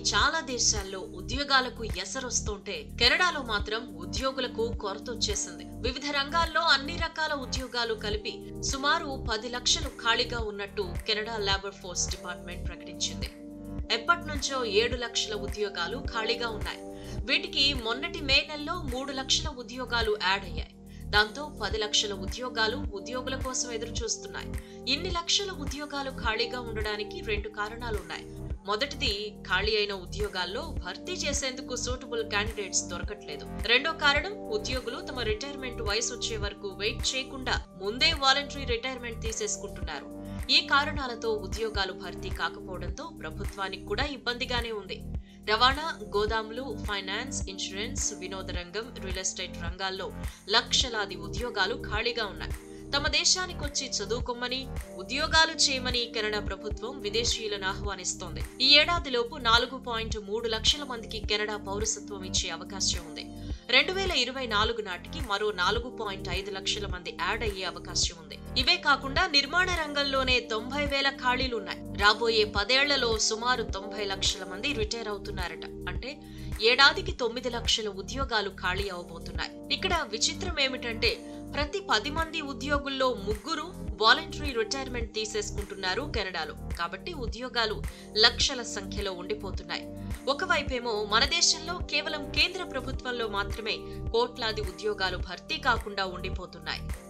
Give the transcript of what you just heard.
చాలా దేశాల్లో ఉద్యోగాలకు ఎసరొస్తుంటే కెనడాలో మాత్రం ఉద్యోగులకు కొరత వచ్చేసింది వివిధ రంగాల్లో అన్ని రకాల ఉద్యోగాలు కలిపి సుమారు పది లక్షలు ఖాళీగా ఉన్నట్టు కెనడా లేబర్ ఫోర్స్ డిపార్ట్మెంట్ ప్రకటించింది ఎప్పటి నుంచో ఏడు లక్షల ఉద్యోగాలు ఖాళీగా ఉన్నాయి వీటికి మొన్నటి మే నెలలో మూడు లక్షల ఉద్యోగాలు యాడ్ అయ్యాయి దాంతో పది లక్షల ఉద్యోగాలు ఉద్యోగుల కోసం ఎదురు చూస్తున్నాయి ఇన్ని లక్షల ఉద్యోగాలు ఖాళీగా ఉండడానికి రెండు కారణాలున్నాయి మొదటిది ఖాళీ అయిన ఉద్యోగాల్లో భర్తీ చేసేందుకు సూటబుల్ క్యాండిడేట్స్ దొరకట్లేదు రెండో కారణం ఉద్యోగులు తమ రిటైర్మెంట్ వయసు వచ్చే వరకు వెయిట్ చేయకుండా ముందే వాలంటరీ రిటైర్మెంట్ తీసేసుకుంటున్నారు ఈ కారణాలతో ఉద్యోగాలు భర్తీ కాకపోవడంతో ప్రభుత్వానికి కూడా ఇబ్బందిగానే ఉంది రవాణా గోదాములు ఫైనాన్స్ ఇన్సూరెన్స్ వినోద రంగం రియల్ ఎస్టేట్ రంగాల్లో లక్షలాది ఉద్యోగాలు ఖాళీగా ఉన్నాయి తమ దేశానికి వచ్చి చదువుకోమని ఉద్యోగాలు చేయమని కెనడా ప్రభుత్వం విదేశీయులను ఆహ్వానిస్తోంది ఈ ఏడాదిలోపు నాలుగు పాయింట్ మూడు లక్షల మందికి కెనడా పౌరసత్వం ఇచ్చే అవకాశం ఉంది రెండు వేల ఇరవై నాలుగు నాటికి మరో నాలుగు పాయింట్ ఐదు లక్షల మంది యాడ్ అయ్యే అవకాశం ఉంది ఇవే కాకుండా నిర్మాణ రంగంలోనే తొంభై వేల ఖాళీలున్నాయి రాబోయే పదేళ్లలో సుమారు తొంభై లక్షల మంది రిటైర్ అవుతున్నారట అంటే ఏడాదికి తొమ్మిది లక్షల ఉద్యోగాలు ఖాళీ అవబోతున్నాయి ఇక్కడ విచిత్రం ఏమిటంటే ప్రతి పది మంది ఉద్యోగుల్లో ముగ్గురు వాలంటరీ రిటైర్మెంట్ తీసేసుకుంటున్నారు కెనడాలో కాబట్టి ఉద్యోగాలు లక్షల సంఖ్యలో ఉండిపోతున్నాయి ఒకవైపేమో మన దేశంలో కేవలం కేంద్ర ప్రభుత్వంలో మాత్రమే కోట్లాది ఉద్యోగాలు భర్తీ కాకుండా ఉండిపోతున్నాయి